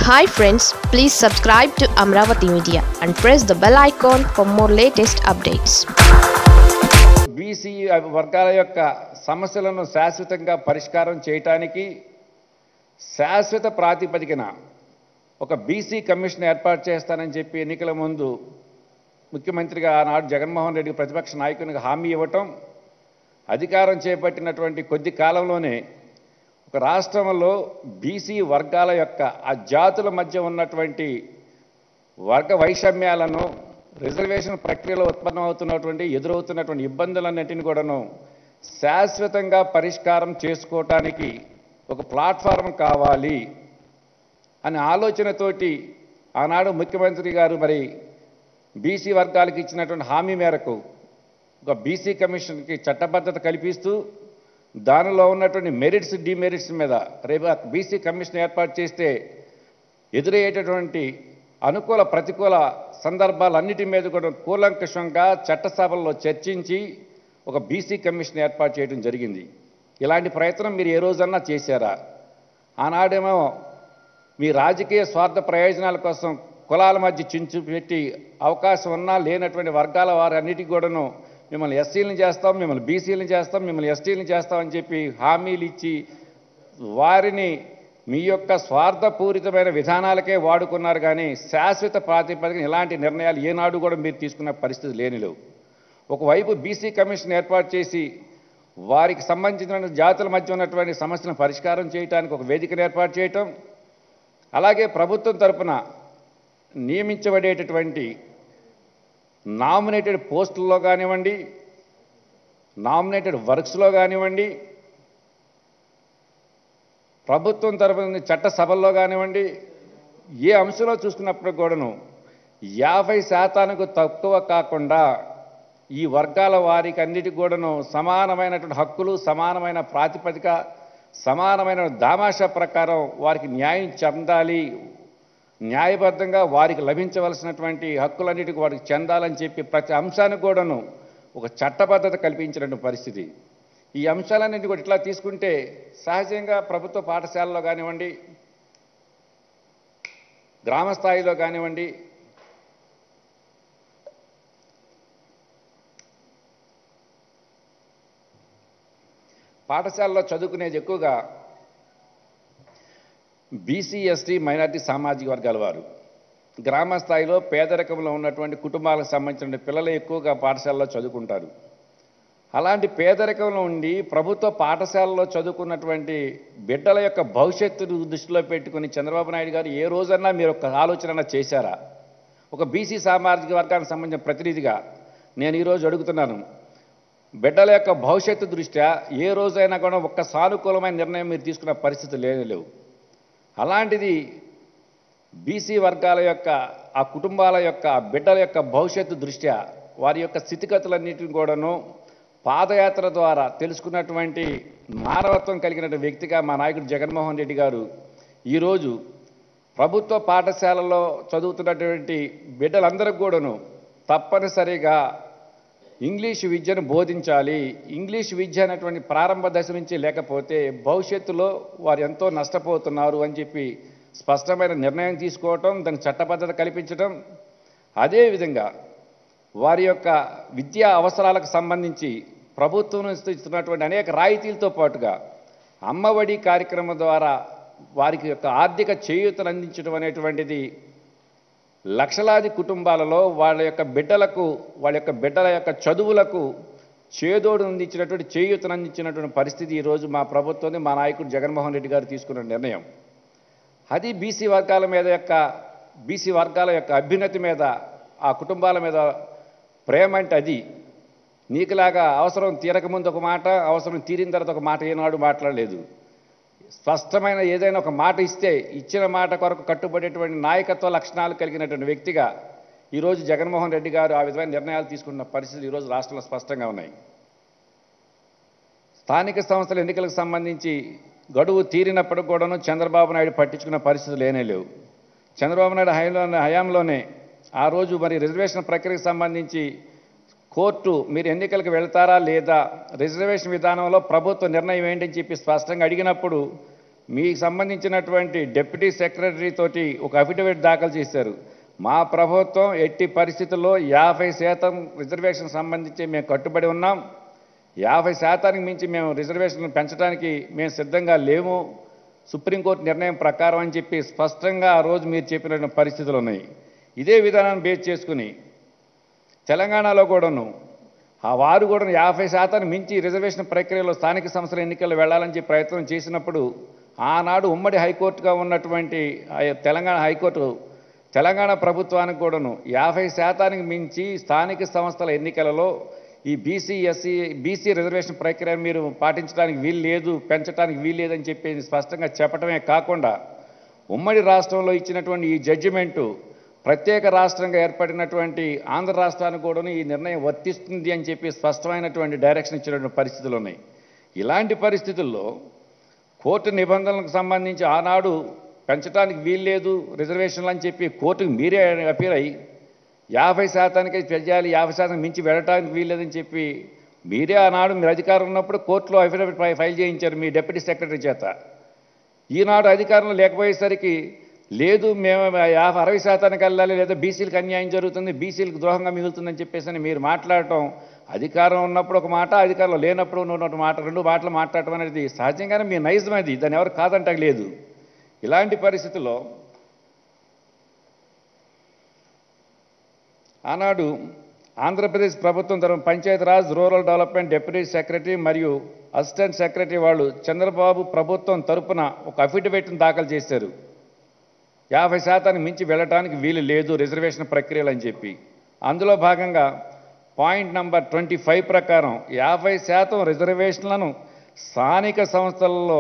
hi friends please subscribe to Amaravati media and press the bell icon for more latest updates BC వర్గాల యొక్క సమస్యలను శాశ్వతంగా పరిష్కారం చేయటానికి శాశ్వత ప్రాతిపదికన ఒక బీసీ కమిషన్ ఏర్పాటు చేస్తానని చెప్పి ఎన్నికల ముందు ముఖ్యమంత్రిగా ఆనాడు జగన్మోహన్ రెడ్డి ప్రతిపక్ష నాయకునికి హామీ ఇవ్వటం అధికారం చేపట్టినటువంటి కొద్ది కాలంలోనే ఒక రాష్ట్రంలో బీసీ వర్గాల యొక్క ఆ జాతుల మధ్య ఉన్నటువంటి వర్గ వైషమ్యాలను రిజర్వేషన్ ప్రక్రియలో ఉత్పన్నమవుతున్నటువంటి ఎదురవుతున్నటువంటి ఇబ్బందులన్నింటినీ కూడాను శాశ్వతంగా పరిష్కారం చేసుకోవటానికి ఒక ప్లాట్ఫారం కావాలి అనే ఆలోచనతోటి ఆనాడు ముఖ్యమంత్రి గారు మరి బీసీ వర్గాలకు ఇచ్చినటువంటి హామీ మేరకు ఒక బీసీ కమిషన్కి చట్టబద్ధత కల్పిస్తూ దానిలో ఉన్నటువంటి మెరిట్స్ డిమెరిట్స్ మీద రేపు బీసీ కమిషన్ ఏర్పాటు చేస్తే ఎదురయ్యేటటువంటి అనుకూల ప్రతికూల సందర్భాలన్నిటి మీద కూడా కూలంకషంగా చట్టసభల్లో చర్చించి ఒక బీసీ కమిషన్ ఏర్పాటు చేయడం జరిగింది ఇలాంటి ప్రయత్నం మీరు ఏ రోజన్నా చేశారా ఆనాడేమో మీ రాజకీయ స్వార్థ ప్రయోజనాల కోసం కులాల మధ్య చించు పెట్టి అవకాశం ఉన్నా లేనటువంటి వర్గాల వారి అన్నిటికీ కూడాను మిమ్మల్ని ఎస్సీలను చేస్తాం మిమ్మల్ని బీసీలను చేస్తాం మిమ్మల్ని ఎస్టీలను చేస్తామని చెప్పి హామీలు ఇచ్చి వారిని మీ యొక్క స్వార్థపూరితమైన విధానాలకే వాడుకున్నారు కానీ శాశ్వత ప్రాతిపదికన ఇలాంటి నిర్ణయాలు ఏనాడు కూడా మీరు తీసుకున్న పరిస్థితి లేనిలేవు ఒకవైపు బీసీ కమిషన్ ఏర్పాటు చేసి వారికి సంబంధించిన జాతుల మధ్య ఉన్నటువంటి సమస్యలను పరిష్కారం చేయడానికి ఒక వేదికను ఏర్పాటు చేయటం అలాగే ప్రభుత్వం తరపున నియమించబడేటటువంటి నామినేటెడ్ పోస్టుల్లో కానివ్వండి నామినేటెడ్ వర్క్స్లో కానివ్వండి ప్రభుత్వం తరపున చట్ట సభల్లో కానివ్వండి ఏ అంశంలో చూసుకున్నప్పుడు కూడాను యాభై శాతానికి తక్కువ కాకుండా ఈ వర్గాల వారికి అన్నిటికి కూడాను సమానమైనటువంటి హక్కులు సమానమైన ప్రాతిపదిక సమానమైన దామాషా ప్రకారం వారికి న్యాయం చెందాలి న్యాయబద్ధంగా వారికి లభించవలసినటువంటి హక్కులన్నిటికీ వారికి చెందాలని చెప్పి ప్రతి అంశానికి కూడాను ఒక చట్టబద్ధత కల్పించినటువంటి పరిస్థితి ఈ అంశాలన్నింటి కూడా ఇట్లా తీసుకుంటే సహజంగా ప్రభుత్వ పాఠశాలలో కానివ్వండి గ్రామ స్థాయిలో కానివ్వండి పాఠశాలలో చదువుకునేది ఎక్కువగా బీసీ ఎస్టీ మైనార్టీ సామాజిక వర్గాల వారు గ్రామ స్థాయిలో పేదరికంలో ఉన్నటువంటి కుటుంబాలకు సంబంధించిన పిల్లలు ఎక్కువగా పాఠశాలలో చదువుకుంటారు అలాంటి పేదరికంలో ఉండి ప్రభుత్వ పాఠశాలలో చదువుకున్నటువంటి బిడ్డల యొక్క భవిష్యత్తును దృష్టిలో పెట్టుకుని చంద్రబాబు నాయుడు గారు ఏ రోజన్నా మీరు ఒక ఆలోచన చేశారా ఒక బీసీ సామాజిక వర్గానికి సంబంధించిన ప్రతినిధిగా నేను ఈరోజు అడుగుతున్నాను బిడ్డల యొక్క భవిష్యత్తు దృష్ట్యా ఏ రోజైనా కూడా ఒక్క సానుకూలమైన నిర్ణయం మీరు తీసుకున్న పరిస్థితి లేనే లేవు అలాంటిది బీసీ వర్గాల యొక్క ఆ కుటుంబాల యొక్క ఆ బిడ్డల యొక్క భవిష్యత్తు దృష్ట్యా వారి యొక్క స్థితిగతులన్నింటిని కూడాను పాదయాత్ర ద్వారా తెలుసుకున్నటువంటి మానవత్వం కలిగిన వ్యక్తిగా మా నాయకుడు జగన్మోహన్ రెడ్డి గారు ఈరోజు ప్రభుత్వ పాఠశాలలో చదువుతున్నటువంటి బిడ్డలందరికీ కూడాను తప్పనిసరిగా ఇంగ్లీష్ విద్యను బోధించాలి ఇంగ్లీష్ విద్య అనేటువంటి ప్రారంభ దశ నుంచి లేకపోతే భవిష్యత్తులో వారు ఎంతో నష్టపోతున్నారు అని చెప్పి స్పష్టమైన నిర్ణయం తీసుకోవటం దానికి చట్టబద్ధత కల్పించడం అదేవిధంగా వారి యొక్క విద్యా అవసరాలకు సంబంధించి ప్రభుత్వం నుంచి ఇస్తున్నటువంటి అనేక రాయితీలతో పాటుగా అమ్మఒడి కార్యక్రమం ద్వారా వారికి యొక్క ఆర్థిక చేయూతను అందించడం అనేటువంటిది లక్షలాది కుటుంబాలలో వాళ్ళ యొక్క బిడ్డలకు వాళ్ళ యొక్క బిడ్డల యొక్క చదువులకు చేదోడు అందించినటువంటి చేయూతను అందించినటువంటి పరిస్థితి ఈరోజు మా ప్రభుత్వం మా నాయకుడు జగన్మోహన్ రెడ్డి గారు తీసుకున్న నిర్ణయం అది బీసీ వర్గాల మీద యొక్క బీసీ వర్గాల యొక్క అభ్యున్నతి మీద ఆ కుటుంబాల మీద ప్రేమ అంటే అది నీకులాగా అవసరం తీరకముందు ఒక మాట అవసరం తీరిన తర్వాత ఒక మాట ఏనాడు మాట్లాడలేదు స్పష్టమైన ఏదైనా ఒక మాట ఇస్తే ఇచ్చిన మాట కొరకు కట్టుబడేటువంటి నాయకత్వ లక్షణాలు కలిగినటువంటి వ్యక్తిగా ఈరోజు జగన్మోహన్ రెడ్డి గారు ఆ విధమైన నిర్ణయాలు తీసుకున్న పరిస్థితులు ఈరోజు రాష్ట్రంలో స్పష్టంగా ఉన్నాయి స్థానిక సంస్థల ఎన్నికలకు సంబంధించి గడువు తీరినప్పటికి కూడాను చంద్రబాబు నాయుడు పట్టించుకున్న పరిస్థితులు లేనే లేవు చంద్రబాబు నాయుడు హయాంలో హయాంలోనే ఆ రోజు మరి రిజర్వేషన్ ప్రక్రియకు సంబంధించి కోర్టు మీరు ఎన్నికలకు వెళ్తారా లేదా రిజర్వేషన్ విధానంలో ప్రభుత్వ నిర్ణయం ఏంటని చెప్పి స్పష్టంగా అడిగినప్పుడు మీకు సంబంధించినటువంటి డిప్యూటీ సెక్రటరీ తోటి ఒక అఫిడవిట్ దాఖలు చేశారు మా ప్రభుత్వం ఎట్టి పరిస్థితుల్లో యాభై శాతం రిజర్వేషన్ సంబంధించి మేము కట్టుబడి ఉన్నాం యాభై శాతానికి మించి మేము రిజర్వేషన్ పెంచడానికి మేము సిద్ధంగా లేము సుప్రీంకోర్టు నిర్ణయం ప్రకారం అని చెప్పి స్పష్టంగా ఆ రోజు మీరు చెప్పిన పరిస్థితులు ఉన్నాయి ఇదే విధానాన్ని బేస్ చేసుకుని తెలంగాణలో కూడాను ఆ వారు కూడా యాభై శాతాన్ని మించి రిజర్వేషన్ ప్రక్రియలో స్థానిక సంస్థల ఎన్నికల్లో వెళ్ళాలని చెప్పి ప్రయత్నం చేసినప్పుడు ఆనాడు ఉమ్మడి హైకోర్టుగా ఉన్నటువంటి ఆ తెలంగాణ హైకోర్టు తెలంగాణ ప్రభుత్వానికి కూడాను యాభై శాతానికి మించి స్థానిక సంస్థల ఎన్నికలలో ఈ బీసీ ఎస్సీ బీసీ రిజర్వేషన్ ప్రక్రియ మీరు పాటించడానికి వీలు లేదు పెంచడానికి వీలు లేదని చెప్పి స్పష్టంగా చెప్పడమే కాకుండా ఉమ్మడి రాష్ట్రంలో ఇచ్చినటువంటి ఈ జడ్జిమెంటు ప్రత్యేక రాష్ట్రంగా ఏర్పడినటువంటి ఆంధ్ర రాష్ట్రానికి కూడా ఈ నిర్ణయం వర్తిస్తుంది అని చెప్పి స్పష్టమైనటువంటి డైరెక్షన్ ఇచ్చినటువంటి పరిస్థితులు ఉన్నాయి ఇలాంటి పరిస్థితుల్లో కోర్టు నిబంధనలకు సంబంధించి ఆనాడు పెంచడానికి వీల్లేదు రిజర్వేషన్లు అని చెప్పి కోర్టుకు మీరే అపీల్ అయ్యి యాభై శాతానికి పెంచాలి యాభై శాతం మించి వెళ్ళడానికి వీల్లేదని చెప్పి మీరే ఆనాడు మీరు అధికారం ఉన్నప్పుడు కోర్టులో అఫిడవిట్ ఫై- ఫైల్ చేయించారు మీ డిప్యూటీ సెక్రటరీ చేత ఈనాడు అధికారంలో లేకపోయేసరికి లేదు మేము యాభై అరవై శాతానికి వెళ్ళాలి లేదా బీసీలకు అన్యాయం జరుగుతుంది బీసీలకు ద్రోహంగా మిగులుతుందని చెప్పేసి అని మీరు మాట్లాడటం అధికారం ఉన్నప్పుడు ఒక మాట అధికారంలో లేనప్పుడు ఉన్నటువంటి మాట రెండు మాటలు మాట్లాడటం అనేది సహజంగానే మీ నైజం అది దాన్ని ఎవరు కాదంటకు లేదు ఇలాంటి పరిస్థితుల్లో ఆనాడు ఆంధ్రప్రదేశ్ ప్రభుత్వం తరఫున Panchayati Raj rural development deputy secretary మరియు అసిస్టెంట్ సెక్రటరీ వాళ్ళు చంద్రబాబు ప్రభుత్వం తరపున ఒక అఫిడవిట్ను దాఖలు చేశారు యాభై శాతానికి మించి వెళ్ళటానికి వీలు లేదు రిజర్వేషన్ ప్రక్రియలు అని చెప్పి అందులో భాగంగా పాయింట్ నంబర్ ట్వంటీ ఫైవ్ ప్రకారం యాభై శాతం రిజర్వేషన్లను స్థానిక సంస్థలలో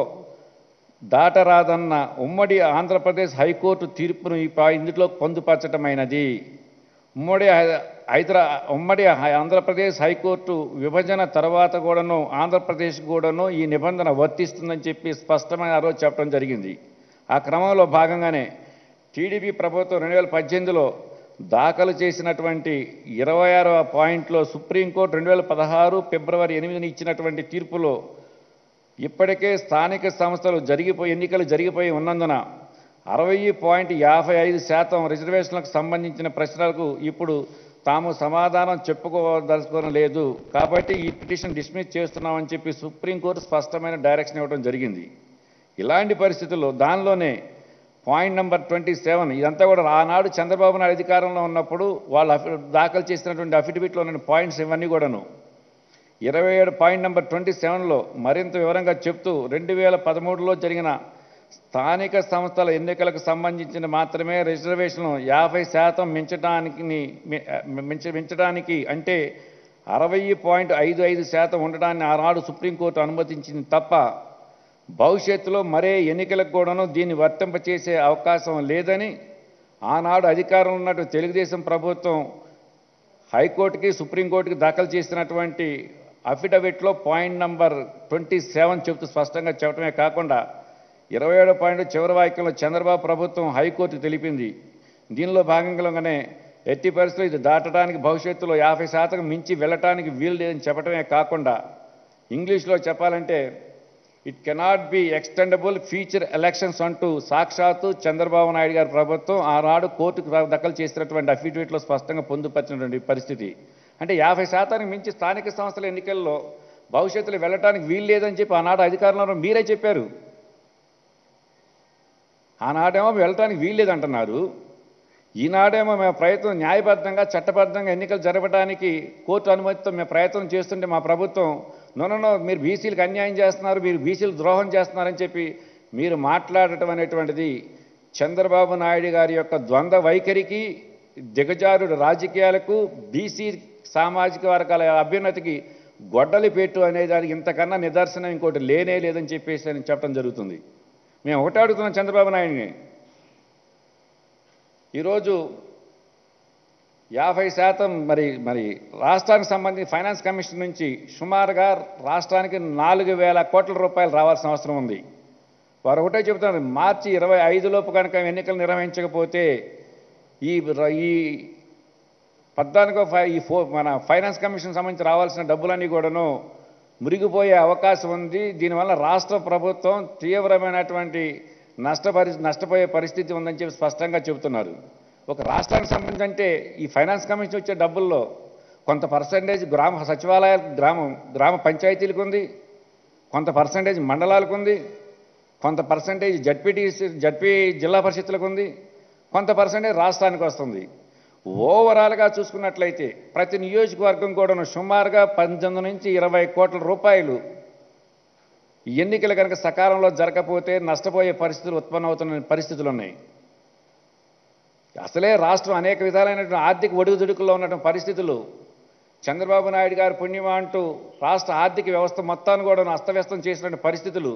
దాటరాదన్న ఉమ్మడి ఆంధ్రప్రదేశ్ హైకోర్టు తీర్పును ఈ పా- ఇందులో పొందుపరచటమైనది ఉమ్మడి హై- హైదరా ఉమ్మడి హై- ఆంధ్రప్రదేశ్ హైకోర్టు విభజన తర్వాత కూడాను ఆంధ్రప్రదేశ్ కూడాను ఈ నిబంధన వర్తిస్తుందని చెప్పి స్పష్టమైన ఆ రోజు చెప్పడం జరిగింది ఆ క్రమంలో భాగంగానే టీడీపీ ప్రభుత్వం రెండు వేల పద్దెనిమిదిలో దాఖలు చేసినటువంటి ఇరవై ఆరవ పాయింట్లో సుప్రీంకోర్టు రెండు వేల పదహారు ఫిబ్రవరి ఎనిమిదిని ఇచ్చినటువంటి తీర్పులో ఇప్పటికే స్థానిక సంస్థలు జరిగిపోయి ఎన్నికలు జరిగిపోయి ఉన్నందున అరవై పాయింట్ యాభై ఐదు శాతం రిజర్వేషన్లకు సంబంధించిన ప్రశ్నలకు ఇప్పుడు తాము సమాధానం చెప్పుకోదలుచుకోవడం లేదు కాబట్టి ఈ పిటిషన్ డిస్మిస్ చేస్తున్నామని చెప్పి సుప్రీంకోర్టు స్పష్టమైన డైరెక్షన్ ఇవ్వడం జరిగింది ఇలాంటి పరిస్థితుల్లో దానిలోనే పాయింట్ నెంబర్ ట్వంటీ సెవెన్ ఇదంతా కూడా ఆనాడు చంద్రబాబు నాయుడు అధికారంలో ఉన్నప్పుడు వాళ్ళు అఫి- దాఖలు చేసినటువంటి అఫిడవిట్లో ఉన్న పాయింట్స్ ఇవన్నీ కూడాను ఇరవై ఏడు పాయింట్ నెంబర్ ట్వంటీ సెవెన్లో మరింత వివరంగా చెప్తూ రెండు వేల పదమూడులో జరిగిన స్థానిక సంస్థల ఎన్నికలకు సంబంధించిన మాత్రమే రిజర్వేషన్ యాభై శాతం మించడానికి మి- మించ మించడానికి అంటే అరవై పాయింట్ ఐదు ఐదు శాతం ఉండడాన్ని ఆనాడు సుప్రీంకోర్టు అనుమతించింది తప్ప భవిష్యత్తులో మరే ఎన్నికలకు కూడాను దీన్ని వర్తింపచేసే అవకాశం లేదని ఆనాడు అధికారంలో ఉన్నట్టు తెలుగుదేశం ప్రభుత్వం హైకోర్టుకి సుప్రీంకోర్టుకి దాఖలు చేసినటువంటి అఫిడవిట్లో పాయింట్ నంబర్ ట్వంటీ సెవెన్ చెబుతూ స్పష్టంగా చెప్పడమే కాకుండా ఇరవై ఏడో పాయింట్ చివరి వాక్యంలో చంద్రబాబు ప్రభుత్వం హైకోర్టు తెలిపింది దీనిలో భాగంగానే ఎట్టి పరిస్థితుల్లో ఇది దాటడానికి భవిష్యత్తులో యాభై శాతం మించి వెళ్ళటానికి వీలు లేదని చెప్పడమే కాకుండా ఇంగ్లీష్లో చెప్పాలంటే it cannot be extendable future elections అంటూ సాక్షాత్తు చంద్రబాబు నాయుడు గారి ప్రభుత్వం ఆనాడు కోర్టుకు దఖలు చేసినటువంటి అఫిడవిట్లో స్పష్టంగా పొందుపరిచినటువంటి పరిస్థితి అంటే యాభై శాతానికి మించి స్థానిక సంస్థల ఎన్నికల్లో భవిష్యత్తులో వెళ్ళటానికి వీలు లేదని చెప్పి ఆనాడు అధికారంలో ఉన్న మీరే చెప్పారు ఆనాడేమో వెళ్ళటానికి వీలు లేదంటున్నారు ఈనాడేమో మేము ప్రయత్నం న్యాయబద్ధంగా చట్టబద్ధంగా ఎన్నికలు జరపడానికి కోర్టు అనుమతితో మేము ప్రయత్నం చేస్తుంటే మా ప్రభుత్వం నో మీరు బీసీలకు అన్యాయం చేస్తున్నారు మీరు బీసీలు ద్రోహం చేస్తున్నారని చెప్పి మీరు మాట్లాడటం అనేటువంటిది చంద్రబాబు నాయుడు గారి యొక్క ద్వంద్వ వైఖరికి దిగజారుడు రాజకీయాలకు బీసీ సామాజిక వర్గాల అభ్యున్నతికి గొడ్డలి పెట్టు అనే దానికి ఇంతకన్నా నిదర్శనం ఇంకోటి లేనే లేదని చెప్పేసి అని చెప్పడం జరుగుతుంది మేము ఒకటే అడుగుతున్నాం చంద్రబాబు నాయుడిని ఈరోజు యాభై శాతం మరి మరి రాష్ట్రానికి సంబంధించి ఫైనాన్స్ కమిషన్ నుంచి సుమారుగా రాష్ట్రానికి నాలుగు వేల కోట్ల రూపాయలు రావాల్సిన అవసరం ఉంది వారు ఒకటే చెబుతున్నారు మార్చి ఇరవై ఐదులోపు కనుక ఎన్నికలు నిర్వహించకపోతే ఈ ర- ఈ పద్నాలుగో ఫై ఈ ఫో మన ఫైనాన్స్ కమిషన్ సంబంధించి రావాల్సిన డబ్బులన్నీ కూడాను మురిగిపోయే అవకాశం ఉంది దీనివల్ల రాష్ట్ర ప్రభుత్వం తీవ్రమైనటువంటి నష్టపరి నష్టపోయే పరిస్థితి ఉందని చెప్పి స్పష్టంగా చెబుతున్నారు ఒక రాష్ట్రానికి సంబంధించి అంటే ఈ ఫైనాన్స్ కమిషన్ వచ్చే డబ్బుల్లో కొంత పర్సంటేజ్ గ్రామ సచివాలయాల గ్రామం గ్రామ పంచాయతీలకు ఉంది కొంత పర్సంటేజ్ మండలాలకు ఉంది కొంత పర్సంటేజ్ జడ్పీటీసీ జడ్పీ జిల్లా పరిషత్తులకు ఉంది కొంత పర్సంటేజ్ రాష్ట్రానికి వస్తుంది ఓవరాల్గా చూసుకున్నట్లయితే ప్రతి నియోజకవర్గం కూడా సుమారుగా పద్దెనిమిది నుంచి ఇరవై కోట్ల రూపాయలు ఈ ఎన్నికలు కనుక సకాలంలో జరగకపోతే నష్టపోయే పరిస్థితులు ఉత్పన్నమవుతున్న పరిస్థితులు ఉన్నాయి అసలే రాష్ట్రం అనేక విధాలైనటువంటి ఆర్థిక ఒడుగుదుడుకుల్లో ఉన్నటువంటి పరిస్థితులు చంద్రబాబు నాయుడు గారు పుణ్యమా అంటూ రాష్ట్ర ఆర్థిక వ్యవస్థ మొత్తాన్ని కూడా అస్తవ్యస్తం చేసినటువంటి పరిస్థితులు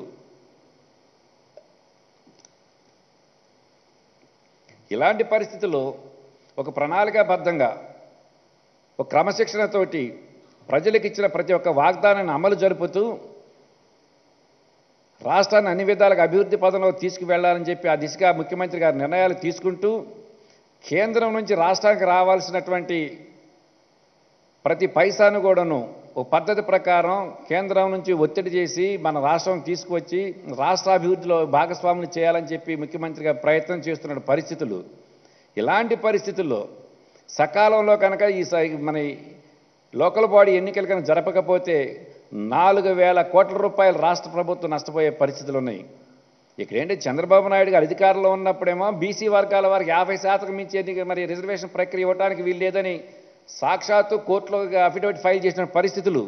ఇలాంటి పరిస్థితుల్లో ఒక ప్రణాళికాబద్ధంగా ఒక క్రమశిక్షణతోటి ప్రజలకు ఇచ్చిన ప్రతి ఒక్క వాగ్దానాన్ని అమలు జరుపుతూ రాష్ట్రాన్ని అన్ని విధాలుగా అభివృద్ధి పదంలో తీసుకువెళ్లాలని చెప్పి ఆ దిశగా ముఖ్యమంత్రి గారు నిర్ణయాలు తీసుకుంటూ కేంద్రం నుంచి రాష్ట్రానికి రావాల్సినటువంటి ప్రతి పైసాను కూడాను ఓ పద్ధతి ప్రకారం కేంద్రం నుంచి ఒత్తిడి చేసి మన రాష్ట్రం తీసుకువచ్చి రాష్ట్ర అభివృద్ధిలో భాగస్వాములు చేయాలని చెప్పి ముఖ్యమంత్రి గారు ప్రయత్నం చేస్తున్న పరిస్థితులు ఇలాంటి పరిస్థితుల్లో సకాలంలో కనుక ఈ స- మన ఈ లోకల్ బాడీ ఎన్నికలు కనుక జరపకపోతే నాలుగు వేల కోట్ల రూపాయలు రాష్ట్ర ప్రభుత్వం నష్టపోయే పరిస్థితులు ఉన్నాయి ఇక్కడ ఏంటి చంద్రబాబు నాయుడు గారు అధికారంలో ఉన్నప్పుడేమో బీసీ వర్గాల వారికి యాభై శాతం మించి ఎన్నిక మరి రిజర్వేషన్ ప్రక్రియ ఇవ్వడానికి వీలు లేదని సాక్షాత్తు కోర్టులో అఫిడవిట్ ఫైల్ చేసిన పరిస్థితులు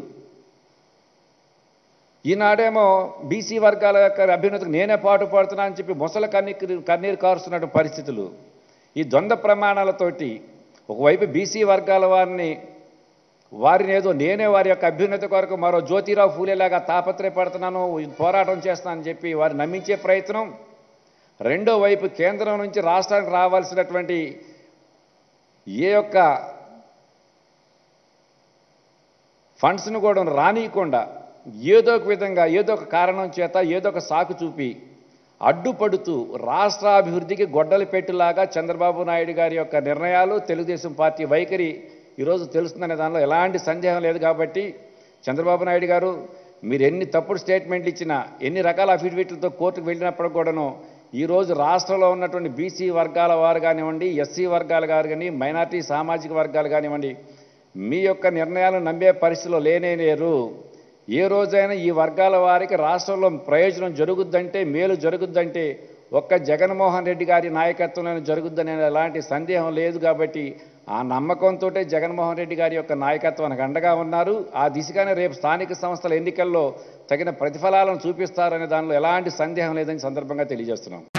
ఈనాడేమో బీసీ వర్గాల యొక్క అభ్యున్నతికి నేనే పాటు పడుతున్నా అని చెప్పి ముసల కన్నీరు కన్నీరు కారుస్తున్న పరిస్థితులు ఈ ద్వంద్వ ప్రమాణాలతోటి ఒకవైపు బీసీ వర్గాల వారిని వారిని ఏదో నేనే వారి యొక్క అభ్యున్నతి కొరకు మరో జ్యోతిరావు ఫూలేలాగా తాపత్రయపడుతున్నాను పోరాటం చేస్తానని చెప్పి వారు నమ్మించే ప్రయత్నం రెండో వైపు కేంద్రం నుంచి రాష్ట్రానికి రావాల్సినటువంటి ఏ యొక్క ఫండ్స్ను కూడా రానియకుండా ఏదో ఒక విధంగా ఏదో ఒక కారణం చేత ఏదో ఒక సాకు చూపి అడ్డుపడుతూ రాష్ట్ర అభివృద్ధికి గొడ్డలి పెట్టులాగా చంద్రబాబు నాయుడు గారి యొక్క నిర్ణయాలు తెలుగుదేశం పార్టీ వైఖరి ఈరోజు తెలుస్తుందనే దానిలో ఎలాంటి సందేహం లేదు కాబట్టి చంద్రబాబు నాయుడు గారు మీరు ఎన్ని తప్పుడు స్టేట్మెంట్లు ఇచ్చినా ఎన్ని రకాల అఫిడవిట్లతో కోర్టుకు వెళ్ళినప్పుడు కూడాను ఈరోజు రాష్ట్రంలో ఉన్నటువంటి బీసీ వర్గాల వారు కానివ్వండి ఎస్సీ వర్గాలు గారు కానీ మైనార్టీ సామాజిక వర్గాలు కానివ్వండి మీ యొక్క నిర్ణయాలను నమ్మే పరిస్థితిలో లేనే లేరు ఏ రోజైనా ఈ వర్గాల వారికి రాష్ట్రంలో ప్రయోజనం జరుగుద్దంటే మేలు జరుగుద్దంటే ఒక్క జగన్మోహన్ రెడ్డి గారి నాయకత్వంలో జరుగుద్దనే ఎలాంటి సందేహం లేదు కాబట్టి ఆ నమ్మకంతో జగన్మోహన్ రెడ్డి గారి యొక్క నాయకత్వానికి అండగా ఉన్నారు ఆ దిశగానే రేపు స్థానిక సంస్థల ఎన్నికల్లో తగిన ప్రతిఫలాలను చూపిస్తారనే దానిలో ఎలాంటి సందేహం లేదని సందర్భంగా తెలియజేస్తున్నాం